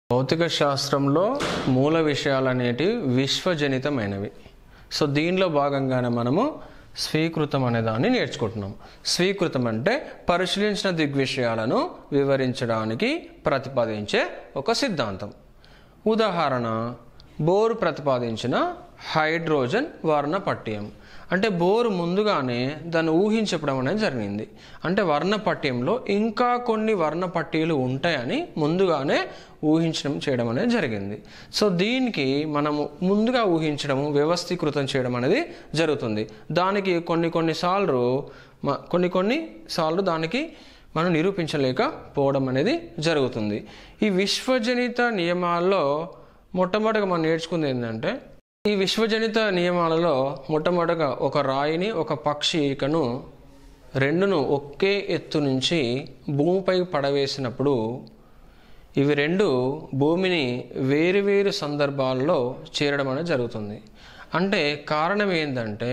భౌతిక శాస్త్రంలో మూల విషయాలు అనేటివి విశ్వజనితమైనవి సో దీనిలో భాగంగానే మనము స్వీకృతం అనే దాన్ని నేర్చుకుంటున్నాం స్వీకృతం అంటే పరిశీలించిన దిగ్విషయాలను వివరించడానికి ప్రతిపాదించే ఒక సిద్ధాంతం ఉదాహరణ బోర్ ప్రతిపాదించిన హైడ్రోజన్ వర్ణపట్యం అంటే బోర్ ముందుగానే దాన్ని ఊహించడం అనేది జరిగింది అంటే వర్ణపట్యంలో ఇంకా కొన్ని వర్ణపట్టీలు ఉంటాయని ముందుగానే ఊహించడం చేయడం అనేది జరిగింది సో దీనికి మనము ముందుగా ఊహించడము వ్యవస్థీకృతం చేయడం అనేది జరుగుతుంది దానికి కొన్ని కొన్నిసార్లు మ- కొన్ని కొన్ని సార్లు దానికి మనం నిరూపించలేకపోవడం అనేది జరుగుతుంది ఈ విశ్వజనిత నియమాల్లో మొట్టమొదటిగా మనం నేర్చుకుంది ఏంటంటే ఈ విశ్వజనిత నియమాలలో మొట్టమొదటగా ఒక రాయిని ఒక పక్షి ఈకను రెండును ఒకే ఎత్తు నుంచి భూమిపై పడవేసినప్పుడు ఇవి రెండు భూమిని వేరువేరు సందర్భాల్లో చేరడం అనేది జరుగుతుంది అంటే కారణం ఏంటంటే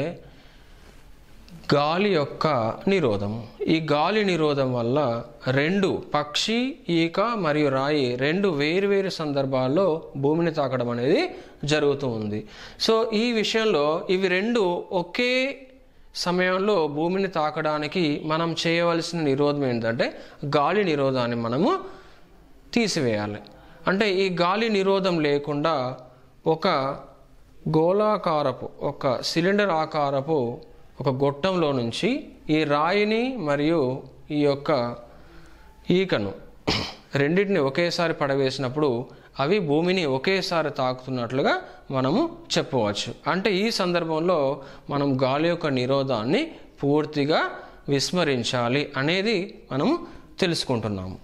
గాలి యొక్క నిరోధం ఈ గాలి నిరోధం వల్ల రెండు పక్షి ఈక మరియు రాయి రెండు వేరువేరు సందర్భాల్లో భూమిని తాకడం అనేది జరుగుతూ ఉంది సో ఈ విషయంలో ఇవి రెండు ఒకే సమయంలో భూమిని తాకడానికి మనం చేయవలసిన నిరోధం ఏంటంటే గాలి నిరోధాన్ని మనము తీసివేయాలి అంటే ఈ గాలి నిరోధం లేకుండా ఒక గోళాకారపు ఒక సిలిండర్ ఆకారపు ఒక గొట్టంలో నుంచి ఈ రాయిని మరియు ఈ యొక్క ఈకను రెండింటిని ఒకేసారి పడవేసినప్పుడు అవి భూమిని ఒకేసారి తాకుతున్నట్లుగా మనము చెప్పవచ్చు అంటే ఈ సందర్భంలో మనం గాలి యొక్క నిరోధాన్ని పూర్తిగా విస్మరించాలి అనేది మనము తెలుసుకుంటున్నాము